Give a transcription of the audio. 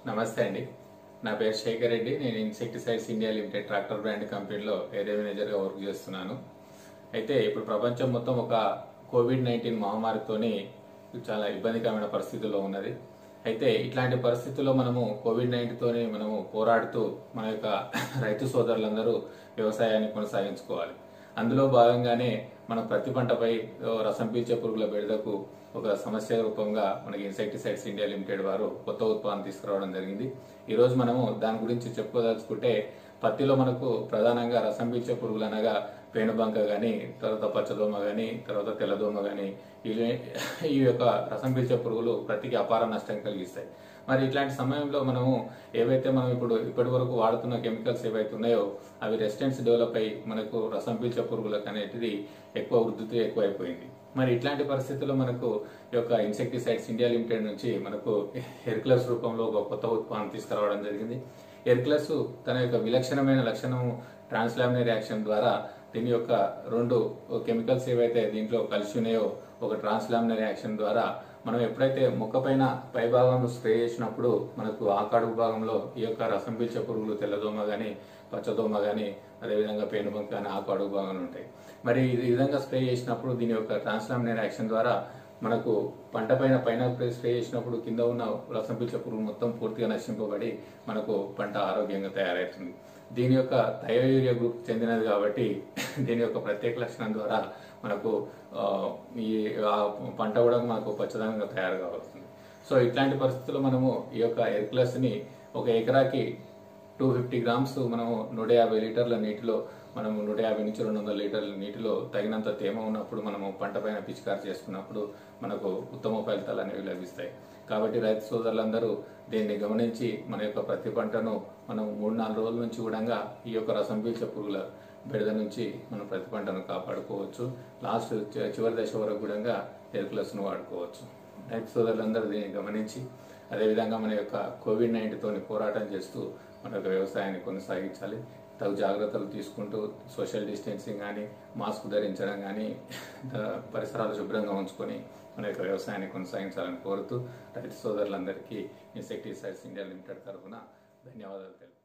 నమస్తే అండి నా పేరు శేఖర్ రెడ్డి నేను insecticides India limited tractor brand కంపెనీలో ఏరియా మేనేజర్గా వర్క్ చేస్తున్నాను అయితే ఇప్పుడు ప్రపంచం మొత్తం ఒక కోవిడ్ నైన్టీన్ మహమ్మారితోని చాలా ఇబ్బందికరమైన పరిస్థితుల్లో ఉన్నది అయితే ఇట్లాంటి పరిస్థితుల్లో మనము కోవిడ్ నైన్టీన్తోని మనము పోరాడుతూ మన యొక్క రైతు సోదరులందరూ వ్యవసాయాన్ని కొనసాగించుకోవాలి అందులో భాగంగానే మన ప్రతి పంటపై ఓ రసం పీల్చే పురుగుల బెడదకు ఒక సమస్య రూపంగా మనకి ఇన్సెక్టిసైడ్స్ ఇండియా లిమిటెడ్ వారు కొత్త ఉత్పత్తి తీసుకురావడం జరిగింది ఈ రోజు మనము దాని గురించి చెప్పుకోదలుచుకుంటే పత్తిలో మనకు ప్రధానంగా రసం పీల్చే పురుగులు అనగా పేనుబంక గాని తర్వాత పచ్చదోమ గాని తర్వాత తెల్లదోమ గాని ఇవి- ఈ యొక్క రసం పీల్చే పురుగులు ప్రతికి అపార నష్టం కలిగిస్తాయి మరి ఇట్లాంటి సమయంలో మనము ఏవైతే మనం ఇప్పుడు ఇప్పటి వరకు వాడుతున్న కెమికల్స్ ఏవైతే ఉన్నాయో అవి రెసిస్టెన్స్ డెవలప్ అయ్యి మనకు రసం పీల్చే పురుగులకు అనేటిది ఎక్కువ వృద్ధి ఎక్కువైపోయింది మరి ఇట్లాంటి పరిస్థితుల్లో మనకు ఈ యొక్క ఇన్సెక్టిసైడ్స్ ఇండియా లిమిటెడ్ నుంచి మనకు హెర్క్లస్ రూపంలో ఒక కొత్త ఉత్పత్తి తీసుకురావడం జరిగింది హెర్క్లస్ తన యొక్క విలక్షణమైన లక్షణం ట్రాన్స్లామినరీ రియాక్షన్ ద్వారా దీని యొక్క రెండు కెమికల్స్ ఏవైతే దీంట్లో కలిసి ఉన్నాయో ఒక ట్రాన్స్లామినరీ యాక్షన్ ద్వారా మనం ఎప్పుడైతే మొక్క పైన పై భాగంలో స్ప్రే చేసినప్పుడు మనకు ఆ కడుపు భాగంలో ఈ యొక్క రసం పీల్చే పురుగులు తెల్లదోమ గాని పచ్చదోమ గాని అదేవిధంగా పేనుబంక కానీ ఆకు అడుగు భాగంలో ఉంటాయి మరి ఈ విధంగా స్ప్రే చేసినప్పుడు దీని యొక్క ట్రాన్స్లామినరీ యాక్షన్ ద్వారా మనకు పంట పైన పైన స్ప్రే చేసినప్పుడు కింద ఉన్న రసం పీల్చే పురుగు మొత్తం పూర్తిగా నశింపబడి మనకు పంట ఆరోగ్యంగా తయారవుతుంది దీని యొక్క థయోయూరియా గ్రూప్ చెందినది కాబట్టి దీని యొక్క ప్రత్యేక లక్షణం ద్వారా మనకు ఆ, ఈ ఆ పంట కూడా మనకు పచ్చదనంగా తయారు కావాల్సింది సో ఇట్లాంటి పరిస్థితుల్లో మనము ఈ యొక్క ఎర్క్లస్ ని ఒక ఎకరాకి టూ ఫిఫ్టీ గ్రామ్స్ మనము నూట యాభై లీటర్ల నీటిలో మనము నూట యాభై నుంచి రెండు వందల లీటర్ల నీటిలో తగినంత తేమ ఉన్నప్పుడు మనము పంట పైన పిచికారి చేసుకున్నప్పుడు మనకు ఉత్తమ ఫలితాలు అనేవి లభిస్తాయి కాబట్టి రైతు సోదరులందరూ దీన్ని గమనించి మన యొక్క ప్రతి పంటను మనం మూడు నాలుగు రోజుల నుంచి కూడా ఈ యొక్క రసం పీల్చే పురుగుల బెడద నుంచి మనం ప్రతి పంటను కాపాడుకోవచ్చు లాస్ట్ చి- చివరి దశ వరకు కూడా ఎరుకులస్ను వాడుకోవచ్చు రైతు సోదరులందరూ దీన్ని గమనించి అదేవిధంగా మన యొక్క కోవిడ్ నైన్టీన్తోని పోరాటం చేస్తూ మన యొక్క వ్యవసాయాన్ని కొనసాగించాలి తగు జాగ్రత్తలు తీసుకుంటూ సోషల్ డిస్టెన్సింగ్ కానీ మాస్క్ ధరించడం కానీ పరిసరాలు శుభ్రంగా ఉంచుకొని మన యొక్క వ్యవసాయాన్ని కొనసాగించాలని కోరుతూ రైతు సోదరులందరికీ ఇన్సెక్టిసైడ్స్ ఇండియా లిమిటెడ్ తరఫున ధన్యవాదాలు తెలుపు